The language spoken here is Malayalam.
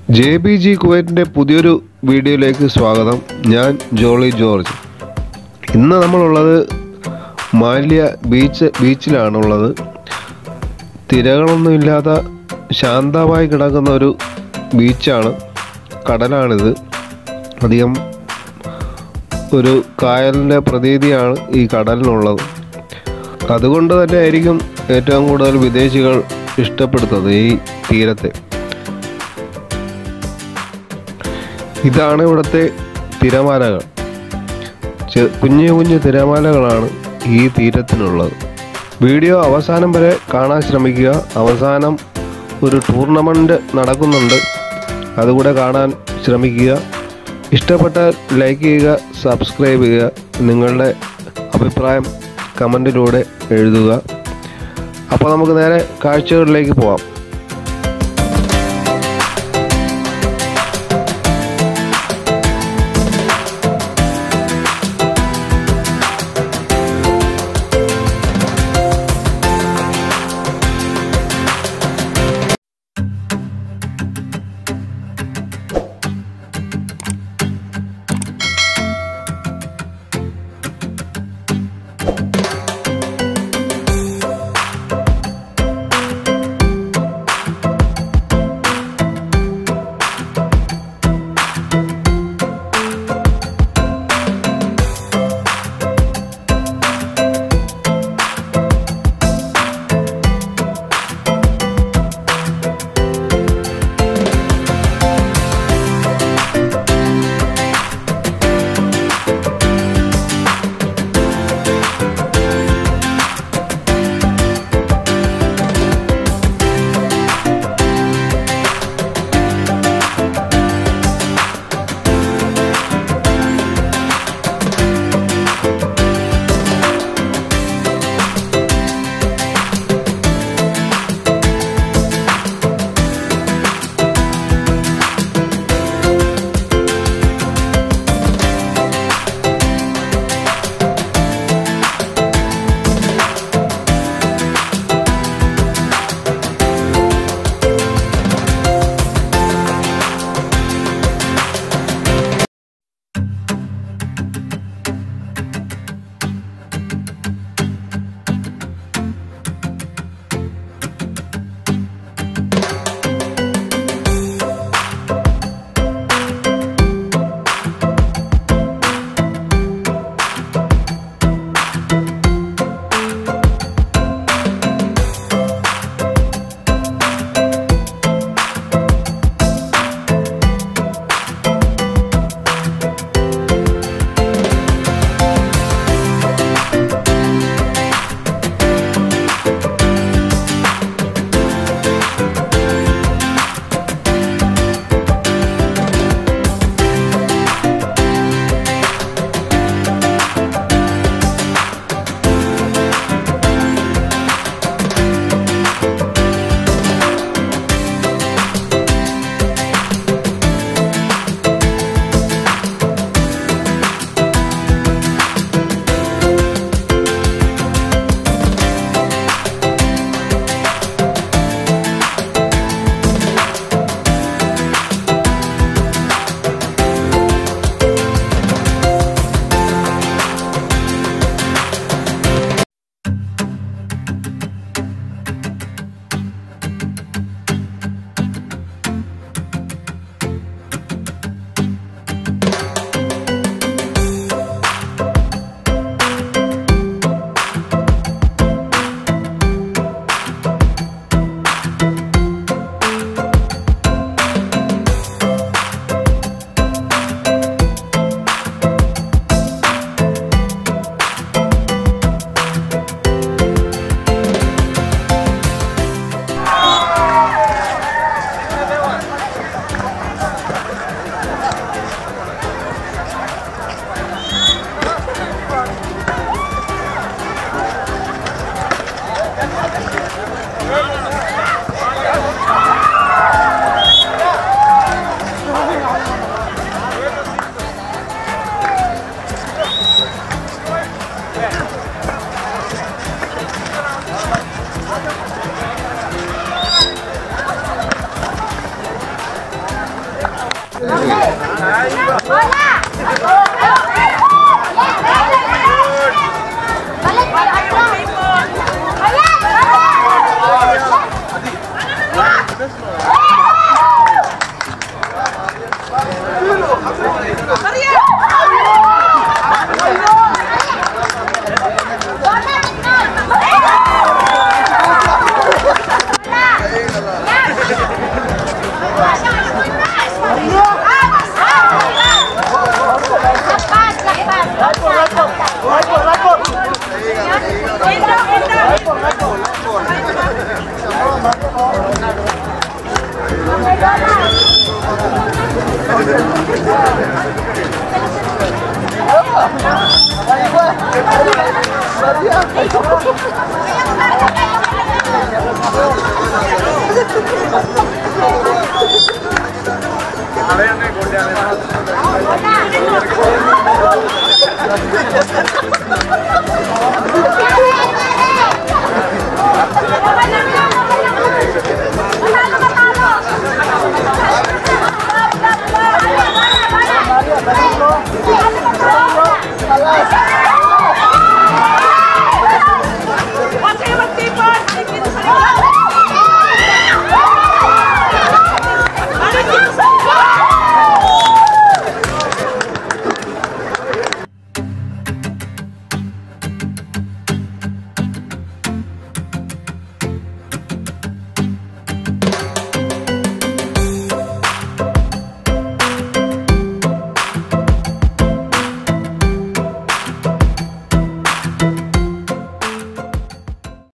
ജെ ബി ജി കുവൈറ്റിൻ്റെ പുതിയൊരു വീഡിയോയിലേക്ക് സ്വാഗതം ഞാൻ ജോളി ജോർജ് ഇന്ന് നമ്മളുള്ളത് മാല്യ ബീച്ച് ബീച്ചിലാണുള്ളത് തിരകളൊന്നുമില്ലാത്ത ശാന്തമായി കിടക്കുന്ന ഒരു ബീച്ചാണ് കടലാണിത് അധികം ഒരു കായലിൻ്റെ പ്രതീതിയാണ് ഈ കടലിനുള്ളത് അതുകൊണ്ട് തന്നെ ആയിരിക്കും ഏറ്റവും കൂടുതൽ വിദേശികൾ ഇഷ്ടപ്പെടുന്നത് ഈ തീരത്തെ ഇതാണ് ഇവിടുത്തെ തിരമാലകൾ ചെ- കുഞ്ഞു കുഞ്ഞു തിരമാലകളാണ് ഈ തീരത്തിനുള്ളത് വീഡിയോ അവസാനം വരെ കാണാൻ ശ്രമിക്കുക അവസാനം ഒരു ടൂർണമെൻറ്റ് നടക്കുന്നുണ്ട് അതുകൂടെ കാണാൻ ശ്രമിക്കുക ഇഷ്ടപ്പെട്ടാൽ ലൈക്ക് ചെയ്യുക സബ്സ്ക്രൈബ് ചെയ്യുക നിങ്ങളുടെ അഭിപ്രായം കമൻറ്റിലൂടെ എഴുതുക അപ്പോൾ നമുക്ക് നേരെ കാഴ്ചകളിലേക്ക് പോവാം Hola.